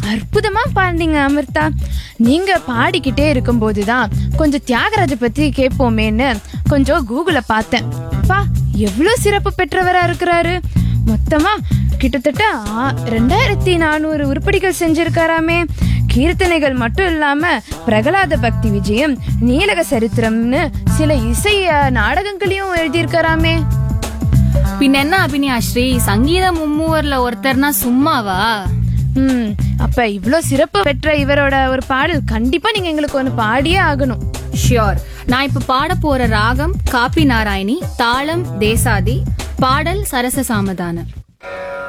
அற்புதமா பாடினீங்க அமிர்தா நீங்க பாடிக்கிட்டே இருக்கும்போது தான் கொஞ்சம் தியாகராஜ பத்தி கேட்போமேன்னு கொஞ்சம் கூகுள பார்த்தேன் பா எவ்வளவு சிறப்பு பெற்றவரா இருக்கிறாரு மொத்தமா கிட்டத்தட்ட ஆ- ரெண்டாயிரத்தி நானூறு உருப்படிகள் செஞ்சிருக்காராமே கீர்த்தனைகள் மட்டும் இல்லாம பிரகலாத பக்தி விஜயம் நீலக சரித்திரம்னு சில இசை அ, நாடகங்களையும் எழுதியிருக்காராமே பின்ன என்ன அபினியா ஸ்ரீ சங்கீத மும்மூவர்ல ஒருத்தர்னா சும்மாவா ம் அப்ப இவ்ளோ சிறப்பு பெற்ற இவரோட ஒரு பாடல் கண்டிப்பா நீங்க எங்களுக்கு ஒன்று பாடியே ஆகணும் ஷியோர் நான் இப்ப பாட போற ராகம் காப்பி நாராயணி தாளம் தேசாதி பாடல் சரச சாமதானம்